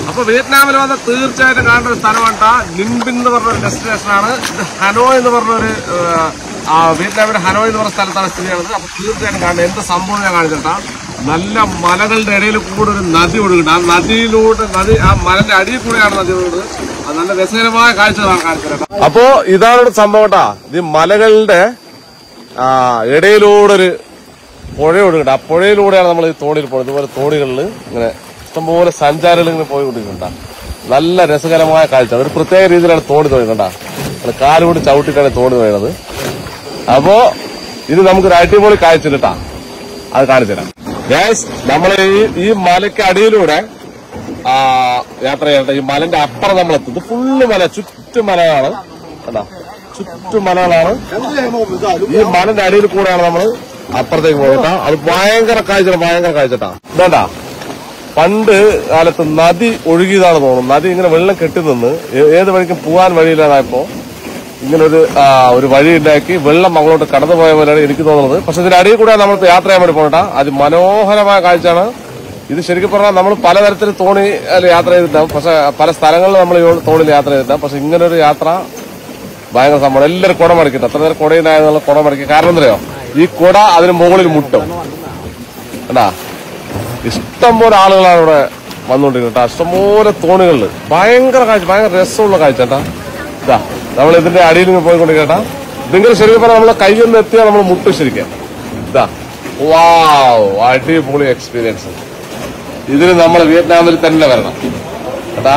അപ്പൊ വിയറ്റ്നാമിൽ വന്ന തീർച്ചയായിട്ടും കാണേണ്ട ഒരു സ്ഥലമാണ് നിംബിൻ എന്ന് പറഞ്ഞ ഒരു ഡെസ്റ്റിനേഷൻ ആണ് ഇത് ഹനോയ് എന്ന് പറഞ്ഞ ഒരു ആ വിയറ്റ്നാമിന്റെ ഹനോയ് എന്ന് പറഞ്ഞ സ്ഥലത്താണ് സ്ഥിതി ചെയ്യുന്നത് അപ്പൊ തീർച്ചയായിട്ടും കാണേണ്ട എന്ത് സംഭവം ഞാൻ കാണിച്ചിട്ടാ നല്ല മലകളുടെ ഇടയിൽ കൂടെ ഒരു നദി ഒഴുകുന്നുണ്ട് ആ നദിയിലൂടെ നദി ആ മലന്റെ അടിയിൽ കൂടെയാണ് നദി ഒഴുകുന്നത് അത് നല്ല രസകരമായ കാഴ്ചകളാണ് കാണിച്ചത് അപ്പോ ഇതാണ് ഒരു സംഭവം കേട്ടാ ഇത് മലകളുടെ ആ ഇടയിലൂടെ ഒരു പുഴ ഒഴുകുന്നുണ്ട് ആ പുഴയിലൂടെയാണ് നമ്മൾ ഈ തോണിയിൽ പോകുന്നത് ഇതുപോലെ തോണികളിൽ ഇങ്ങനെ ഇഷ്ടംപോലെ സഞ്ചാരികൾ ഇങ്ങനെ പോയിക്കൊണ്ടിരിക്കുന്നുണ്ട നല്ല രസകരമായ കാഴ്ച ഒരു പ്രത്യേക രീതിയിലാണ് തോണി തോന്നുന്നുണ്ട കാലുകൊണ്ട് ചവിട്ടിട്ടാണ് തോണി തോന്നുന്നത് അപ്പോ ഇത് നമുക്കൊരു അടിപൊളി കാഴ്ച കിട്ടാ അത് കാണിച്ചു തരാം ഗ്യാസ് നമ്മൾ ഈ ഈ മലയ്ക്ക് അടിയിലൂടെ ആ, യാത്ര ചെയ്യട്ടെ ഈ മലന്റെ അപ്പുറം നമ്മൾ എത്തും ഇത് ഫുള്ള് മല ചുറ്റും മലകളാണ് കണ്ടാ ചുറ്റും മലകളാണ് ഈ മലന്റെ അടിയിൽ കൂടെയാണ് നമ്മൾ അപ്പുറത്തേക്ക് പോകട്ടാ അത് ഭയങ്കര കാഴ്ച ഭയങ്കര കാഴ്ചട്ടാ വേണ്ട പണ്ട് കാലത്ത് നദി ഒഴുകിയതാണ് തോന്നുന്നു നദി ഇങ്ങനെ വെള്ളം കെട്ടി നിന്ന് ഏ- ഏത് വഴിക്കും പോകാൻ വഴിയില്ലാതായപ്പോ ഇങ്ങനെ ഒരു ആ, ഒരു വഴി ഉണ്ടാക്കി വെള്ളം അങ്ങോട്ട് കടന്നു പോയ പോലെയാണ് എനിക്ക് തോന്നുന്നത് പക്ഷെ ഇതിന്റെ അടിയിൽ കൂടെ നമ്മൾ യാത്ര ചെയ്യാൻ വേണ്ടി പോകട്ടാ അത് മനോഹരമായ കാഴ്ചയാണ് ഇത് ശരിക്കും പറഞ്ഞാൽ നമ്മൾ പലതരത്തിൽ തോണി അതിൽ യാത്ര ചെയ്തിട്ടാവും പക്ഷെ പല സ്ഥലങ്ങളിൽ നമ്മൾ ഈ തോണിയിൽ യാത്ര ചെയ്തിട്ടാവും പക്ഷെ ഇങ്ങനെ ഒരു യാത്ര ഭയങ്കര സംഭവം എല്ലാവരും കുട മടക്കിട്ട് അത്ര നേരം കുടയിലായെന്നുള്ള കുട മടക്കി കാരണം എന്തറിയോ ഈ കുട അതിന് മുകളിൽ മുട്ടും കണ്ടാ ഇഷ്ടംപോലെ ആളുകളാണ് ഇവിടെ വന്നുകൊണ്ടിരിക്കുന്നത് കേട്ടോ ഇഷ്ടംപോലെ തോണികളിൽ ഭയങ്കര കാഴ്ച ഭയങ്കര രസമുള്ള കാഴ്ച കേട്ടാ ഇതാ നമ്മൾ ഇതിന്റെ അടിയിൽ നിന്ന് പോയിക്കൊണ്ടിരിക്കട്ടാ ഇതിങ്ങനെ ശരിക്കും പറഞ്ഞാൽ നമ്മളെ കയ്യിൽ എത്തിയാൽ നമ്മൾ മുട്ടും ശരിക്കും ഇതാ വാവ് അടിപൊളി എക്സ്പീരിയൻസ് ഇതിന് നമ്മൾ വിയറ്റ്നാമിൽ തന്നെ വരണം കേട്ടാ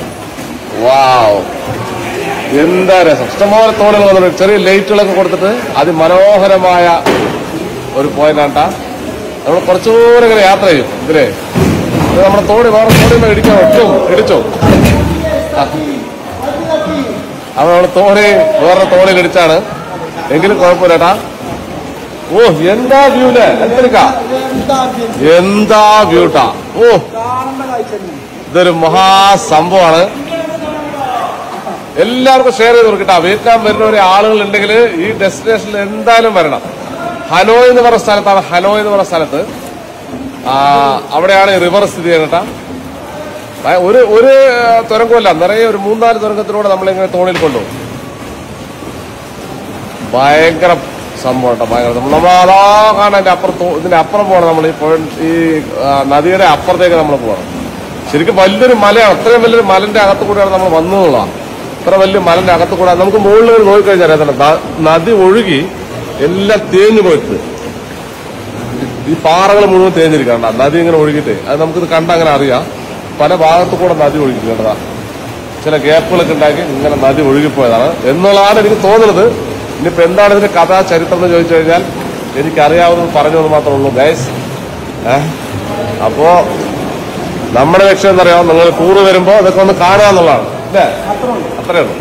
വാവ് എന്താ രസം ഇഷ്ടംപോലെ തോണികൾ വന്നിട്ടുണ്ട് ചെറിയ ലൈറ്റുകളൊക്കെ കൊടുത്തിട്ട് അതിമനോഹരമായ ഒരു പോയിന്റാണ് ട്ടാ. നമ്മൾ കുറച്ചുകൂടെ ഇങ്ങനെ യാത്ര ചെയ്യും ഇതിലേ ഇത് നമ്മുടെ തോണി വേറെ തോണി ഇടിക്കാൻ ഒട്ടും ഇടിച്ചോ ആ. അപ്പൊ നമ്മൾ തോണി വേറെ തോണിയിൽ ഇടിച്ചാണ് എങ്കിലും കുഴപ്പമില്ല ഏട്ടാ ഓ എന്താ വ്യൂല് എന്തെടുക്കാ എന്താ വ്യൂട്ടാ ഓ ഇതൊരു മഹാസംഭവമാണ് എല്ലാവർക്കും ഷെയർ ചെയ്ത് കൊടുക്കട്ടാ വിയറ്റ്നാം വരുന്ന ഒരു ആളുകൾ ഉണ്ടെങ്കിൽ ഈ ഡെസ്റ്റിനേഷനിൽ എന്തായാലും വരണം ഹനോയ് എന്ന് പറഞ്ഞ സ്ഥലത്താണ് ഹനോയ് എന്ന് പറഞ്ഞ സ്ഥലത്ത് ആ, അവിടെയാണ് ഈ റിവർ സ്ഥിതി ചെയ്യുന്നത് കേട്ടാ. ഭയ- ഒരു ഒരു തുരങ്കമല്ല നിറയെ ഒരു മൂന്നാല് തുരങ്കത്തിലൂടെ നമ്മളിങ്ങനെ തോണിയിൽ കൊണ്ടുപോകും ഭയങ്കര സംഭവം കേട്ടോ ഭയങ്കര നമ്മൾ അതാ കാണാൻ അതിന്റെ അപ്പുറത്ത് ഇതിന്റെ അപ്പുറം പോകണം നമ്മൾ ഈ പുഴ ഈ ആ, നദിയുടെ അപ്പുറത്തേക്ക് നമ്മൾ പോകണം ശരിക്കും വലിയൊരു മലയാണ് അത്രയും വലിയൊരു മലന്റെ അകത്ത് കൂടെയാണ് നമ്മൾ വന്നതുള്ളതാണ് ഇത്ര വലിയ മലന്റെ അകത്ത് കൂടെ നമുക്ക് മുകളിൽ ഒരു നോക്കിക്കഴിഞ്ഞാൽ അറിയാം ന- നദി ഒഴുകി എല്ലാം തേഞ്ഞു പോയിട്ട് ഈ പാറകൾ മുഴുവൻ തേഞ്ഞിരിക്കണ്ട നദി ഇങ്ങനെ ഒഴുകിയിട്ട് അത് നമുക്കിത് കണ്ട അങ്ങനെ അറിയാം പല ഭാഗത്തു കൂടെ നദി ഒഴുകി കേട്ടതാ ചില ഗ്യാപ്പുകളൊക്കെ ഉണ്ടാക്കി ഇങ്ങനെ നദി ഒഴുകിപ്പോയതാണ് എന്നുള്ളതാണ് എനിക്ക് തോന്നുന്നത് ഇനിയിപ്പോ എന്താണ് ഇതിന്റെ കഥാ ചരിത്രം എന്ന് ചോദിച്ചു കഴിഞ്ഞാൽ എനിക്കറിയാവുന്നത് പറഞ്ഞു എന്ന് മാത്രമേ ഉള്ളൂ ഗൈസ് ഏഹ് അപ്പോ നമ്മുടെ ലക്ഷ്യം എന്നറിയാം നിങ്ങൾ ടൂറ് വരുമ്പോ ഇതൊക്കെ ഒന്ന് കാണുക എന്നുള്ളതാണ് അല്ലേ അത്രേ ഉള്ളൂ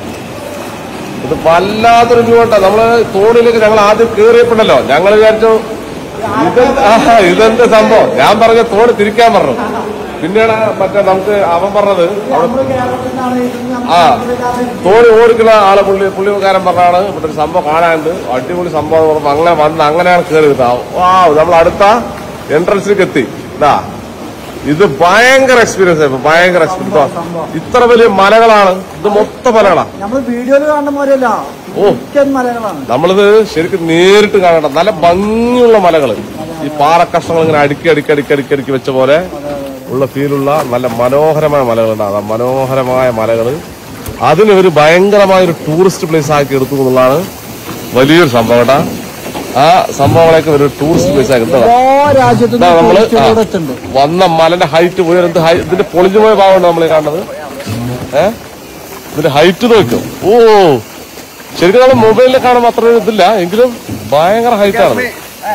ഇത് വല്ലാത്തൊരു വ്യൂ ഉണ്ടോ നമ്മള് തോണിയിലേക്ക് ഞങ്ങൾ ആദ്യം കയറിയപ്പോണ്ടല്ലോ ഞങ്ങൾ വിചാരിച്ചു ഇതെന്ത് ആ, ഇതെന്ത് സംഭവം ഞാൻ പറഞ്ഞ തോണി തിരിക്കാൻ പറഞ്ഞു പിന്നീട് മറ്റേ നമുക്ക് അവൻ പറഞ്ഞത് അവിടെ ആ തോണി ഓടിക്കുന്ന ആളെ പുള്ളി പുള്ളിക്കാരൻ പറഞ്ഞാണ് ഇവിടെ ഒരു സംഭവം കാണാനുണ്ട് അടിപൊളി സംഭവം എന്ന് പറഞ്ഞപ്പോ അങ്ങനെ വന്ന് അങ്ങനെയാണ് കയറിയത് വാ നമ്മൾ അടുത്ത എൻട്രൻസിലേക്ക് എത്തി ഇതാ ഇത് ഭയങ്കര എക്സ്പീരിയൻസ് ആയിരുന്നു ഭയങ്കര എക്സ്പീരിയൻസ് ഇത്ര വലിയ മലകളാണ് ഇത് മൊത്തം മലകളാ നമ്മൾ വീഡിയോയിൽ കാണുന്ന പോലെയല്ല ഓ മിക്ക മലകളാണ് നമ്മളിത് ശരിക്കും നേരിട്ട് കാണണം നല്ല ഭംഗിയുള്ള മലകള് ഈ പാറക്കഷ്ണങ്ങൾ ഇങ്ങനെ അടുക്കി അടുക്കി അടുക്കി അടുക്കി അടുക്കി വെച്ച പോലെ ഉള്ള ഫീലുള്ള നല്ല മനോഹരമായ മലകളുണ്ടാകും ആ മനോഹരമായ മലകള് അതിന് ഒരു ഭയങ്കരമായ ഒരു ടൂറിസ്റ്റ് പ്ലേസ് ആക്കി എടുത്തു എന്നുള്ളതാണ് വലിയൊരു സംഭവം കേട്ടാ ആ സംഭവങ്ങളൊക്കെ ഒരു ടൂറിസ്റ്റ് പ്ലേസ് ആക്കി എടുത്തതാണ് എല്ലാ രാജ്യത്തും ഇതാ നമ്മള് ആ, ഇവിടെ എത്തുന്നുണ്ട് വന്ന മലന്റെ ഹൈറ്റ് ഉയരം ഇത് ഹൈ- ഇതിന്റെ പൊളിഞ്ഞു പോയ ഭാഗമാണ് നമ്മൾ കാണുന്നത് ഏ ഇതിന്റെ ഹൈറ്റ് നോക്കും ഓ ശരിക്കും നമ്മൾ മൊബൈലിൽ കാണുമ്പോൾ അത്ര ഒരു ഇതില്ല എങ്കിലും ഭയങ്കര ഹൈറ്റ് ആണ്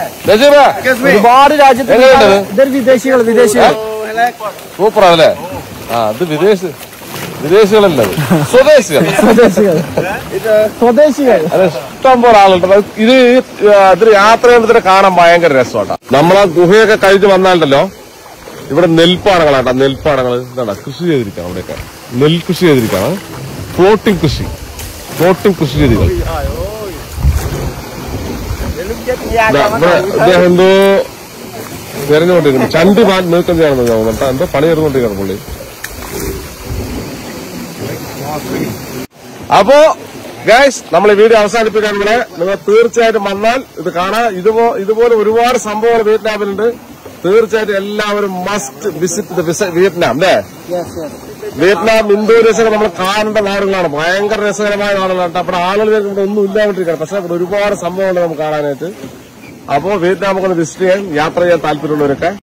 ഒരുപാട് രാജ്യത്ത് എങ്ങനെയുണ്ട് ഇത്? ഇതൊരു വിദേശികൾ വിദേശികൾ സൂപ്പർ ആണല്ലേ ആ ഇത് വിദേശ വിദേശികളല്ല ഇത്. സ്വദേശികൾ സ്വദേശികൾ സ്വദേശികൾ അത് ഇഷ്ടം പോലെ ആളുണ്ട് അത് ഇത് ഈ, ആ, ഇതിൽ യാത്ര ചെയ്യുമ്പോൾ കാണാൻ ഭയങ്കര രസമാട്ടാ നമ്മളാ ഗുഹയൊക്കെ കഴിഞ്ഞ് വന്നാലുണ്ടല്ലോ ഇവിടെ നെൽപ്പാടങ്ങൾ കേട്ടോ നെൽപ്പാടങ്ങൾ ഇതാണ് കൃഷി ചെയ്തിരിക്കണം അവിടെയൊക്കെ നെൽകൃഷി ചെയ്തിരിക്കണം ഫ്ലോട്ടിംഗ് കൃഷി ഫ്ലോട്ടിംഗ് കൃഷി രീതികൾ ദാ ഇവിടെ അദ്ദേഹം എന്തോ തിരഞ്ഞുകൊണ്ടിരിക്കുന്നു ചണ്ടി മാൻ നീക്കം ചെയ്യണമെന്ന് തോന്നുന്നു കേട്ടോ എന്തോ പണി ചെയ്തുകൊണ്ടിരിക്കണം പുള്ളി അപ്പോ ഗൈസ് നമ്മൾ ഈ വീഡിയോ അവസാനിപ്പിക്കാൻ ഇവിടെ നിങ്ങൾ തീർച്ചയായിട്ടും വന്നാൽ ഇത് കാണാൻ ഇതുപോ ഇതുപോലെ ഒരുപാട് സംഭവങ്ങൾ വിയറ്റ്നാമിലുണ്ട് തീർച്ചയായിട്ടും എല്ലാവരും മസ്റ്റ് വിസിറ്റ് വിയറ്റ്നാം അല്ലേ വിയറ്റ്നാം ഇന്തോനേഷ്യ ഒക്കെ നമ്മൾ കാണേണ്ട നാടുകളാണ് ഭയങ്കര രസകരമായ നാടുകളാണ് കേട്ടോ. അവിടെ ആളുകൾ ഇവിടെ ഒന്നും ഇല്ലാണ്ടിരിക്കണം പക്ഷെ അവിടെ ഒരുപാട് സംഭവങ്ങൾ നമുക്ക് കാണാനായിട്ട് അപ്പോ വിയറ്റ്നാം നമുക്കൊന്ന് വിസിറ്റ് ചെയ്യാൻ യാത്ര ചെയ്യാൻ താല്പര്യമുള്ളവരൊക്കെ